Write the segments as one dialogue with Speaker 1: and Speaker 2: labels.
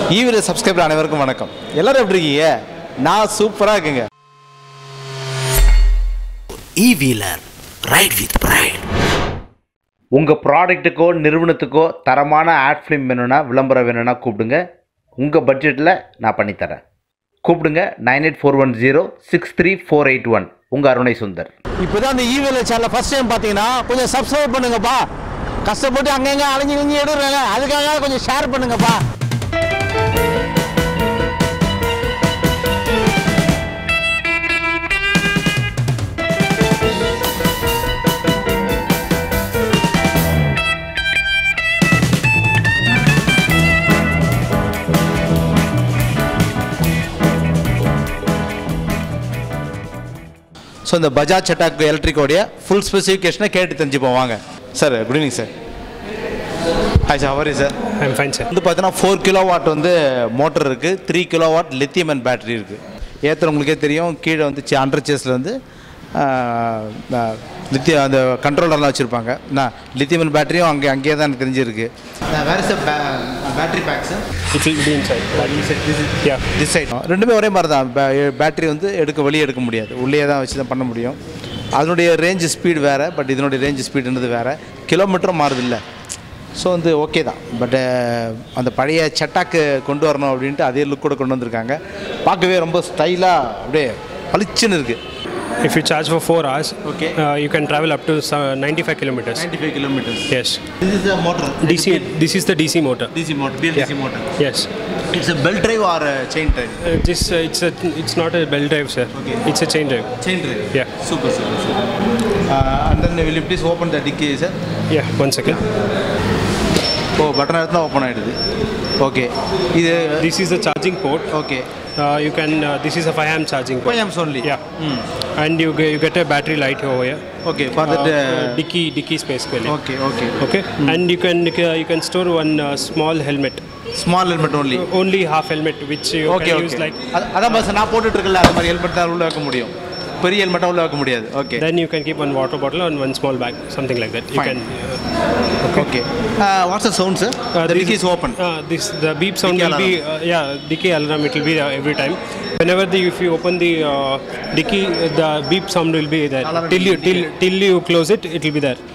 Speaker 1: ஈவில subscriber அனைவருக்கும் வணக்கம் எல்லாரும் எப்படி இருக்கீங்க நான் சூப்பராக இருக்குங்க
Speaker 2: e-wheeler ride with pride
Speaker 3: உங்கள் ப்ராடக்ட்டுக்கோ நிறுவனத்துக்கோ தரமான ஆட் ஃபிலிம் வேணும்னா விளம்பரம் வேணும்னா கூப்பிடுங்க உங்கள் பட்ஜெட்டில் நான் பண்ணித்தரேன் கூப்பிடுங்க nine eight four one zero six three four eight one உங்கள் அருணை சுந்தர்
Speaker 1: இப்போதான் அந்த ஈவில சேனல் ஃபர்ஸ்ட் டைம் பார்த்தீங்கன்னா கொஞ்சம் சப்ஸ்கிரைப் பண்ணுங்கப்பா கஷ்டப்பட்டு அங்கங்க அலைஞ்சு இலைஞ்சு எடுறாங்க அதுக்காக கொஞ்சம் ஷேர் பண்ணுங்கப்பா ஸோ இந்த பஜாஜ் சட்டாக் எலக்ட்ரிக்கோடைய ஃபுல் ஸ்பெசிஃபிகேஷனை கேட்டு தெரிஞ்சுப்போம் வாங்க sir good evening sir hi sir how are you sir
Speaker 4: I'm fine sir
Speaker 1: வந்து பார்த்தீங்கன்னா ஃபோர் கிலோ வாட் வந்து மோட்டர் இருக்குது three kilowatt lithium and battery இருக்குது ஏற்றுறவங்களுக்கே தெரியும் கீழே வந்து அண்டர் சேஸில் வந்து லித்திய அந்த கண்ட்ரோலர்லாம் வச்சுருப்பாங்க நான் லித்தியம் அண்ட் பேட்டரியும் அங்கே அங்கேயே தான் எனக்கு தெரிஞ்சிருக்கு வேறு sir battery packs
Speaker 4: it will be inside yeah
Speaker 1: this side ரெண்டுமே ஒரே மாதிரி தான் பேட்டரி வந்து எடுக்க வெளியே எடுக்க முடியாது உள்ளே தான் வச்சு தான் பண்ண முடியும் அதனுடைய ரேஞ்ச் ஸ்பீடு வேறு பட் இதனுடைய ரேஞ்ச் ஸ்பீடுன்றது வேறு கிலோமீட்டரும் மாறுது இல்லை ஸோ வந்து ஓகே தான் பட்டு அந்த பழைய சட்டாக்கு கொண்டு வரணும் அப்படின்ட்டு அதே லுக் கூட கொண்டு வந்திருக்காங்க பார்க்கவே ரொம்ப ஸ்டைலாக அப்படியே பளிச்சுன்னு இருக்குது
Speaker 4: if you charge for 4 hours
Speaker 1: Okay.
Speaker 4: uh, you can travel up to so- 95 kilometers
Speaker 1: ninety five kilometers
Speaker 4: yes
Speaker 1: this is a motor
Speaker 4: dc this is the dc motor
Speaker 1: DC motor BLDC motor
Speaker 4: yes
Speaker 1: it's a belt drive or chain drive
Speaker 4: uh, this uh, it's a it's not a belt drive sir
Speaker 1: Okay.
Speaker 4: it's a chain drive
Speaker 1: chain drive
Speaker 4: Yeah.
Speaker 1: Super super super and then will please open the dicky sir
Speaker 4: yeah one second
Speaker 1: oh button எடுத்தால் open ஆகிடுது okay இது
Speaker 4: this is the charging port
Speaker 1: okay
Speaker 4: uh, you can uh, this is a 5 amp charging port
Speaker 1: five amps only
Speaker 4: yeah and you get, you get a battery light over here
Speaker 1: okay for
Speaker 4: uh,
Speaker 1: that
Speaker 4: dicky dicky space के लिए
Speaker 1: okay okay
Speaker 4: okay and you can you can store one uh, small helmet
Speaker 1: small helmet only
Speaker 4: only half helmet which you
Speaker 1: okay
Speaker 4: can use
Speaker 1: okay
Speaker 4: like
Speaker 1: அதான் பஸ் நான் போட்டுட்டு இருக்கல அது மாதிரி helmet தான் உள்ள வைக்க முடியும் பெரிய ஹெல்மெட்டாக உள்ள வைக்க முடியாது okay
Speaker 4: Then you can keep one water bottle and one small bag, something like that. You
Speaker 1: Fine.
Speaker 4: can.
Speaker 1: Okay what's a sound sir
Speaker 4: Uh,
Speaker 1: the
Speaker 4: this
Speaker 1: dicky is open
Speaker 4: Uh, this the beep sound
Speaker 1: Dicky
Speaker 4: will be uh, yeah dicky alarm. It will be uh, every time. Whenever the if you open the uh, dicky, uh, the beep sound will be there.
Speaker 1: Alarm
Speaker 4: till
Speaker 1: will
Speaker 4: you
Speaker 1: be
Speaker 4: till till you close it, it will be there.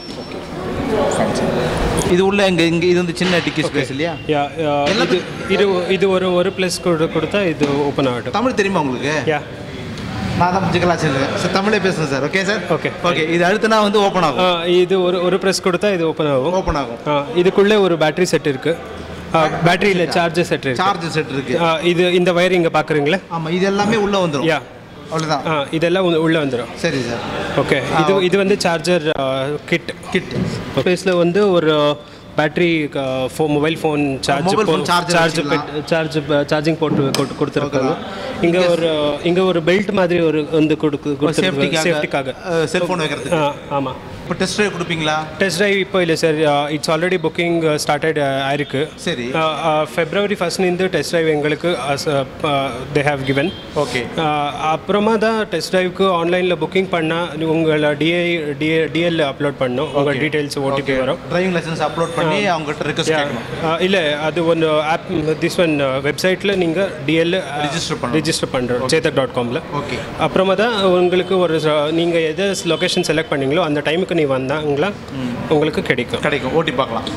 Speaker 1: இது உள்ள இங்க இங்க இது வந்து சின்ன dicky space இல்லையா
Speaker 4: Yeah. Uh, இது இது இது ஒரு ஒரு ப்ளஸ் கொடுத்தா இது ஓப்பன் ஆகட்டும்
Speaker 1: தமிழ் தெரியுமா உங்களுக்கு
Speaker 4: யா
Speaker 1: நான் தான் முடிச்சுக்கலாம் சார் சார் தமிழே பேசுகிறேன் sir okay sir
Speaker 4: Okay.
Speaker 1: Okay இது அழுத்தினா வந்து ஓப்பன் ஆகும்
Speaker 4: இது ஒரு ஒரு ப்ரெஸ் கொடுத்தா இது ஓப்பன் ஆகும்
Speaker 1: ஓப்பன் ஆகும்
Speaker 4: Uh, இதுக்குள்ளே ஒரு பேட்டரி செட் இருக்கு பேட்டரி இல்லை சார்ஜர் செட் இருக்கு
Speaker 1: சார்ஜ் செட் இருக்கு
Speaker 4: Uh, இது இந்த வயர் இங்கே பார்க்குறீங்களா
Speaker 1: ஆமாம் இது எல்லாமே உள்ள வந்துடும்
Speaker 4: யா
Speaker 1: அவ்வளோதான்
Speaker 4: ஆ இதெல்லாம் உள்ள- உள்ள வந்துடும்
Speaker 1: சரி சார்
Speaker 4: ஓகே இது இது வந்து சார்ஜர் கிட்
Speaker 1: கிட்
Speaker 4: ஸ்பேஸில் வந்து ஒரு battery for mobile phone charge
Speaker 1: mobile phone charger
Speaker 4: charge
Speaker 1: வச்சுக்கலாம்.
Speaker 4: சார்ஜ் சார்ஜிங் போட்டு கொடுத்துருக்காங்க இங்கே ஒரு இங்கே ஒரு பெல்ட் மாதிரி ஒரு வந்து கொடுக்கு கொடுத்துருக்காங்க சேஃப்டிக்காக
Speaker 1: சேஃப்டிக்காக செல்ஃபோன் வைக்கிறதுக்கு
Speaker 4: ஆமாம்
Speaker 1: இப்போ டெஸ்ட் ட்ரைவ் கொடுப்பீங்களா
Speaker 4: டெஸ்ட் ட்ரைவ் இப்போ இல்லை sir it's already booking started ஆயிருக்கு
Speaker 1: சரி
Speaker 4: ஃபெப்ரவரி ஃபர்ஸ்ட்லேருந்து டெஸ்ட் ட்ரைவ் எங்களுக்கு தே ஹேவ் கிவன்
Speaker 1: ஓகே
Speaker 4: அப்புறமா தான் டெஸ்ட் ட்ரைவ்க்கு ஆன்லைனில் புக்கிங் பண்ணால் உங்களை டிஐ டிஏ டிஎல் அப்லோட் பண்ணணும் உங்கள் டீட்டெயில்ஸ் ஓடிபி வரும்
Speaker 1: டிரைவிங் லைசன்ஸ் அப்லோட் பண்ணி அவங்ககிட்ட ரிக்வஸ்ட் கேட்கணும்
Speaker 4: இல்லை அது ஒன்று ஆப் திஸ் ஒன் வெப்சைட்டில் நீங்கள் டிஎல்
Speaker 1: Register பண்ணணும்.
Speaker 4: ரிஜிஸ்டர் பண்ணுறோம் சேதக் டாட் காமில்
Speaker 1: ஓகே
Speaker 4: அப்புறமா தான் உங்களுக்கு ஒரு நீங்கள் எது லொக்கேஷன் செலக்ட் பண்ணீங்களோ அந்த டைமுக்கு நீ வந்தாங்களா உங்களுக்கு கிடைக்கும்
Speaker 1: கிடைக்கும் ஓட்டி பார்க்கலாம்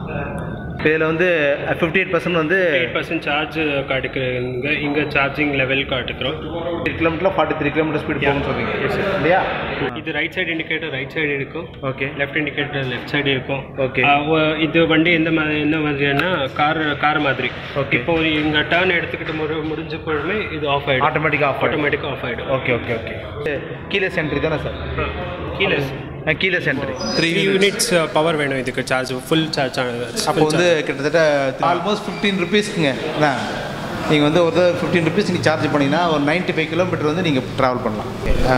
Speaker 1: இதில் வந்து ஃபிஃப்டி எயிட் பர்சன்ட் வந்து
Speaker 4: எயிட் பர்சன்ட் சார்ஜ் காட்டுக்குறீங்க இங்கே சார்ஜிங் லெவல் காட்டுக்கிறோம்
Speaker 1: kilometer forty three kilometer speed போகும்னு சொல்றீங்க இல்லையா
Speaker 4: இது right side indicator right side இருக்கும்
Speaker 1: okay
Speaker 4: left indicator left side இருக்கும்
Speaker 1: Okay.
Speaker 4: ஆ, ஒ- இது வண்டி எந்த மாதிரி எந்த மாதிரினா கார் கார் மாதிரி
Speaker 1: Okay.
Speaker 4: இப்போ ஒரு இங்கே டேர்ன் எடுத்துக்கிட்டு முடி முடிஞ்ச பொழுதுமே இது ஆஃப் ஆகிடும்
Speaker 1: ஆட்டோமேட்டிக்காக ஆஃப் ஆகும்
Speaker 4: ஆட்டோமேட்டிக்காக ஆஃப் ஆகிடும்
Speaker 1: ஓகே ஓகே ஓகே கீழே சென்ட்ரி தானே சார்
Speaker 4: கீழே
Speaker 1: கீழே சென்ட்ரி த்ரீ
Speaker 4: த்ரீ யூனிட்ஸ் பவர் வேணும் இதுக்கு சார்ஜ் ஃபுல் சார்ஜ்
Speaker 1: அப்போ வந்து கிட்டத்தட்ட ஆல்மோஸ்ட் ஃபிஃப்டீன் ருபீஸ்க்குங்க என்ன நீங்கள் வந்து ஒரு ஃபிஃப்டீன் ருபீஸ் நீங்கள் சார்ஜ் பண்ணிங்கன்னா ஒரு 95 ஃபைவ் கிலோமீட்டர் வந்து நீங்கள் ட்ராவல் பண்ணலாம்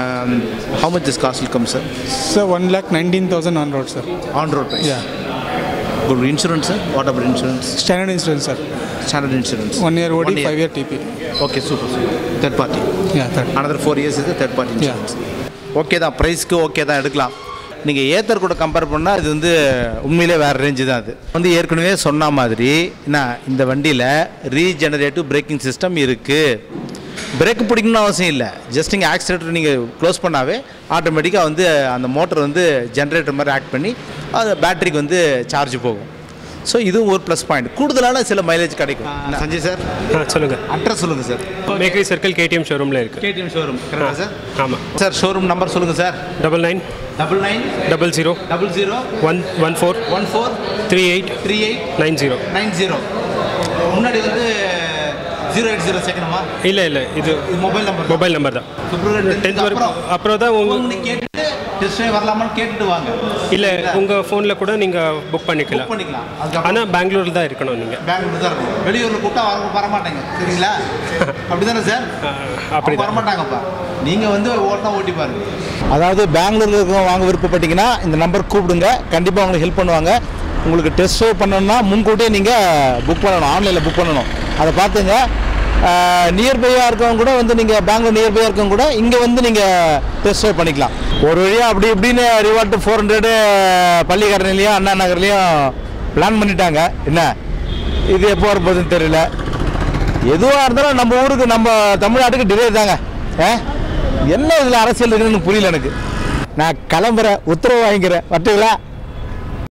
Speaker 1: how much this cost will come sir
Speaker 5: Sir, one lakh nineteen thousand on road, sir.
Speaker 1: On road price
Speaker 5: Yeah.
Speaker 1: Good insurance sir what about insurance
Speaker 5: Standard insurance, sir.
Speaker 1: Standard insurance
Speaker 5: One year OD, five year TP.
Speaker 1: Okay super super third party
Speaker 5: Yeah, that.
Speaker 1: Another four years இது third party insurance okay தான் ப்ரைஸ்க்கு okay தான் எடுக்கலாம் நீங்கள் ஏத்தர் கூட compare பண்ணால் இது வந்து உண்மையிலே வேறு ரேஞ்சு தான் அது வந்து ஏற்கனவே சொன்ன மாதிரி என்ன இந்த வண்டியில் ரீஜெனரேட்டிவ் பிரேக்கிங் சிஸ்டம் இருக்குது பிரேக் பிடிக்கணும்னு அவசியம் இல்லை ஜஸ்ட் நீங்கள் ஆக்சிலேட்டர் நீங்கள் க்ளோஸ் பண்ணாவே ஆட்டோமேட்டிக்காக வந்து அந்த மோட்டர் வந்து ஜென்ரேட்டர் மாதிரி ஆக்ட் பண்ணி அது பேட்டரிக்கு வந்து சார்ஜ் போகும் ஸோ இதுவும் ஒரு ப்ளஸ் பாயிண்ட் கூடுதலான சில மைலேஜ் கிடைக்கும் என்ன, சஞ்சய் சார்
Speaker 4: ஆ சொல்லுங்கள்
Speaker 1: அட்ரஸ் சொல்லுங்கள் சார்
Speaker 4: மேக்கரி சர்க்கிள் கேடிஎம் ஷோரூமில் இருக்குது
Speaker 1: கேடிஎம் ஷோரூம் கரெக்டா சார்
Speaker 4: ஆமாம்
Speaker 1: சார் ஷோரூம் நம்பர் சொல்லுங்கள் sir
Speaker 4: double nine
Speaker 1: double nine
Speaker 4: double zero
Speaker 1: double zero
Speaker 4: one one four
Speaker 1: one four
Speaker 4: three eight
Speaker 1: three eight
Speaker 4: nine zero
Speaker 1: nine zero முன்னாடி வந்து zero eight zero செகண்டுமா
Speaker 4: இல்லை இல்லை இது
Speaker 1: இது mobile number
Speaker 4: mobile number தான்
Speaker 1: பிப்ரவரி
Speaker 4: tenth வரைக்கும் அப்புறம் தான் உங்கள்
Speaker 1: ஃபோன் கேட்டுட்டு டெஸ்ட் ட்ரைவ் வரலாமான்னு கேட்டுட்டு வாங்க
Speaker 4: இல்லை உங்கள் ஃபோனில் கூட நீங்கள் புக் பண்ணிக்கலாம்
Speaker 1: புக் பண்ணிக்கலாம் அதுக்கப்புறம்
Speaker 4: ஆனால் பெங்களூரில் தான் இருக்கணும் நீங்கள்
Speaker 1: பெங்களூர் தான் இருக்கும் வெளியூரில் கூப்பிட்டா வர வரமாட்டாங்க சரிங்களா அப்படி தானே சார்
Speaker 4: அப்படி
Speaker 1: அவங்க வரமாட்டாங்கப்பா நீங்கள் வந்து ஓட்டினா ஓட்டி பாருங்க அதாவது பெங்களூரில் இருக்கவங்க வாங்க விருப்பப்பட்டீங்கன்னா இந்த நம்பர் கூப்பிடுங்க கண்டிப்பாக உங்களுக்கு ஹெல்ப் பண்ணுவாங்க உங்களுக்கு டெஸ்ட் ஷோ பண்ணணும்னா முன்கூட்டியே நீங்கள் புக் பண்ணணும் ஆன்லைனில் புக் பண்ணணும் அதை பார்த்துங்க நியர்பையாக இருக்கவங்க கூட வந்து நீங்கள் பெங்களூர் நியர்பையாக இருக்கவங்க கூட இங்கே வந்து நீங்கள் டெஸ்ட் ஷோ பண்ணிக்கலாம் ஒரு வழியாக அப்படி இப்படின்னு ரிவார்ட்டு ஃபோர் ஹண்ட்ரடு பள்ளிக்கரணையிலையும் அண்ணா நகர்லேயும் பிளான் பண்ணிட்டாங்க என்ன இது எப்போ வரப்போகுதுன்னு தெரியல எதுவாக இருந்தாலும் நம்ம ஊருக்கு நம்ம தமிழ்நாட்டுக்கு டிலே தாங்க ஆ என்ன இதில் அரசியல் இருக்குன்னு புரியல எனக்கு நான் கிளம்புறேன் உத்தரவு வாங்கிக்கிறேன் வட்டுங்களா